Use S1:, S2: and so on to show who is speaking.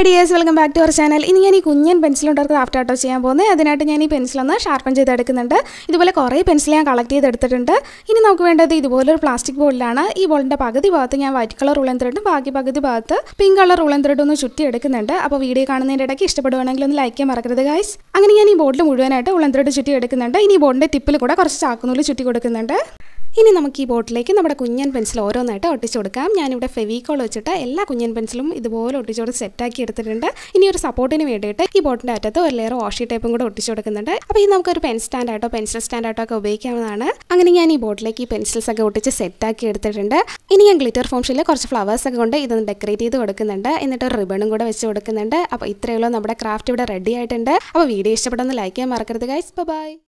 S1: hi dears welcome back to our channel ഇനി ഞാൻ ഈ കുഞ്ഞൻ പെൻസിൽ കൊണ്ട് ക്രാഫ്റ്റ് ആട്ടോ ചെയ്യാൻ പോകുന്നത് അതിനായിട്ട് ഞാൻ ഈ പെൻസിലൊന്ന് ഷാർപ്പൻ ചെയ്തെടുക്കുന്നുണ്ട് ഇതുപോലെ കുറേ പെൻസിൽ ഞാൻ കളക്ട് ചെയ്തെടുത്തിട്ടുണ്ട് ഇനി നമുക്ക് വേണ്ടത് ഇതുപോലൊരു പ്ലാസ്റ്റിക് ബോളിലാണ് ഈ ബോളിൻ്റെ പകുതി ഭാഗത്ത് ഞാൻ വൈറ്റ് കളർ ഉള്ളൻ ത്രെഡും ബാക്കി പകുതി ഭാഗത്ത് പിങ്ക് കളർ ഉള്ളൻ ത്രെഡും ഒന്ന് ചുറ്റി എടുക്കുന്നുണ്ട് അപ്പോൾ വീഡിയോ കാണുന്നതിൻ്റെ ഇടയ്ക്ക് ഇഷ്ടപ്പെടുവാണെങ്കിൽ ഒന്ന് ലൈക്ക് ചെയ്യാൻ മറക്കരുത് ഗൈസ് അങ്ങനെ ഞാൻ ഈ ബോർഡിൽ മുഴുവനായിട്ട് ഉള്ളൻ ത്രെഡ് ചുറ്റി എടുക്കുന്നുണ്ട് ഇനി ഈ ബോർഡിൻ്റെ ടിപ്പിൽ കൂടെ കുറച്ച് ചാക്കുനൂല് ചുറ്റി കൊടുക്കുന്നുണ്ട് ഇനി നമുക്ക് ഈ ബോട്ടിലേക്ക് നമ്മുടെ കുഞ്ഞൻ പെൻസിൽ ഓരോന്നായിട്ട് ഒട്ടിച്ചു കൊടുക്കാം ഞാനിവിടെ ഫെവിക്കോൾ വെച്ചിട്ട് എല്ലാ കുഞ്ഞൻ പെൻസിലും ഇതുപോലെ ഒട്ടിച്ചോട് സെറ്റാക്കി എടുത്തിട്ടുണ്ട് ഇനി ഒരു സപ്പോർട്ടിന് വേണ്ടിയിട്ട് ഈ ബോട്ടിൻ്റെ അറ്റത്ത് ഒരു ലെയർ വാഷി ടേപ്പും കൂടെ ഒട്ടിച്ചു കൊടുക്കുന്നുണ്ട് അപ്പോൾ ഇത് നമുക്കൊരു പെൻ സ്റ്റാൻഡ് ആയിട്ടോ പെൻസിൽ സ്റ്റാൻഡ് ആയിട്ടോ ഒക്കെ ഉപയോഗിക്കാവുന്നതാണ് അങ്ങനെ ഞാൻ ഈ ബോട്ടിലേക്ക് ഈ പെൻസിൽസ് ഒക്കെ ഒട്ടിച്ച് സെറ്റാക്കി എടുത്തിട്ടുണ്ട് ഇനി ഞാൻ ഗ്ലിറ്റർ ഫോംഷിൽ കുറച്ച് ഫ്ലവേഴ്സ് ഒക്കെ കൊണ്ട് ഇതൊന്ന് ഡെക്കറേറ്റ് ചെയ്ത് കൊടുക്കുന്നുണ്ട് എന്നിട്ട് ഒരു റിബണും കൂടെ വെച്ച് കൊടുക്കുന്നുണ്ട് അപ്പോൾ ഇത്രയുള്ളൂ നമ്മുടെ ക്രാഫ്റ്റ് ഇവിടെ റെഡി ആയിട്ടുണ്ട് അപ്പോൾ വീഡിയോ ഇഷ്ടപ്പെടുന്ന ലൈക്ക് ചെയ്യാൻ മറക്കരുത് ഗൈസ് ബൈ